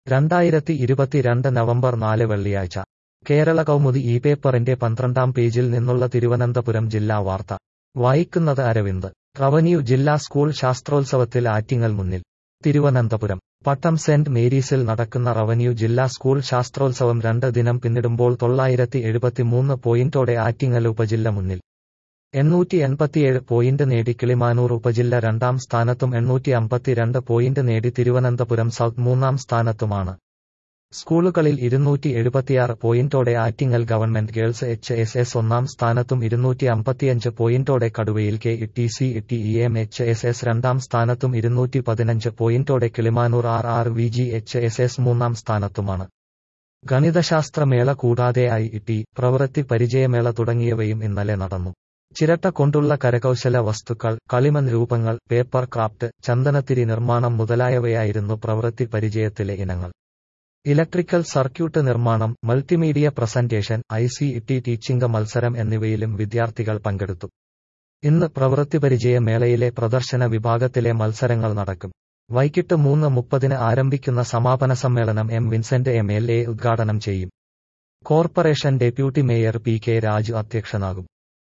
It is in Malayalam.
രണ്ടായിരത്തി ഇരുപത്തിരണ്ട് നവംബർ നാല് വെള്ളിയാഴ്ച കേരള കൗമുദി ഈ പേപ്പറിന്റെ പന്ത്രണ്ടാം പേജിൽ നിന്നുള്ള തിരുവനന്തപുരം ജില്ലാ വാർത്ത വായിക്കുന്നത് അരവിന്ദ് റവന്യൂ ജില്ലാ സ്കൂൾ ശാസ്ത്രോത്സവത്തിൽ ആറ്റിങ്ങൽ മുന്നിൽ തിരുവനന്തപുരം പട്ടം സെന്റ് മേരീസിൽ നടക്കുന്ന റവന്യൂ ജില്ലാ സ്കൂൾ ശാസ്ത്രോത്സവം രണ്ട് ദിനം പിന്നിടുമ്പോൾ തൊള്ളായിരത്തി എഴുപത്തിമൂന്ന് പോയിന്റോടെ ആറ്റിങ്ങൽ ഉപജില്ല മുന്നിൽ എണ്ണൂറ്റി എൺപത്തിയേഴ് പോയിന്റ് നേടി കിളിമാനൂർ ഉപജില്ല രണ്ടാം സ്ഥാനത്തും എണ്ണൂറ്റി അമ്പത്തിരണ്ട് പോയിന്റ് നേടി തിരുവനന്തപുരം സൗത്ത് മൂന്നാം സ്ഥാനത്തുമാണ് സ്കൂളുകളിൽ ഇരുന്നൂറ്റി എഴുപത്തിയാറ് പോയിന്റോടെ Attingal government girls H S S ഒന്നാം സ്ഥാനത്തും ഇരുന്നൂറ്റി അമ്പത്തിയഞ്ച് പോയിന്റോടെ കടുവയിൽ K T C T E M H S S രണ്ടാം സ്ഥാനത്തും ഇരുന്നൂറ്റി പതിനഞ്ച് പോയിന്റോടെ Kilimanoor R R V G H S S മൂന്നാം സ്ഥാനത്തുമാണ് ഗണിതശാസ്ത്രമേള കൂടാതെ ഐ ടി പ്രവൃത്തി പരിചയമേള തുടങ്ങിയവയും ഇന്നലെ നടന്നു ചിരട്ട കൊണ്ടുള്ള കരകൗശല വസ്തുക്കൾ കളിമൺ രൂപങ്ങൾ പേപ്പർ ക്രാഫ്റ്റ് ചന്ദനത്തിരി നിർമ്മാണം മുതലായവയായിരുന്നു പ്രവൃത്തി പരിചയത്തിലെ ഇനങ്ങൾ ഇലക്ട്രിക്കൽ സർക്യൂട്ട് നിർമ്മാണം multimedia presentation I C T teaching മത്സരം എന്നിവയിലും വിദ്യാർത്ഥികൾ പങ്കെടുത്തു ഇന്ന് പ്രവൃത്തിപരിചയ മേളയിലെ പ്രദർശന വിഭാഗത്തിലെ മത്സരങ്ങൾ നടക്കും വൈകിട്ട് മൂന്ന് മുപ്പതിന് ആരംഭിക്കുന്ന സമാപന സമ്മേളനം M Vincent M L A ഉദ്ഘാടനം ചെയ്യും corporation deputy mayor P K Raju അധ്യക്ഷനാകും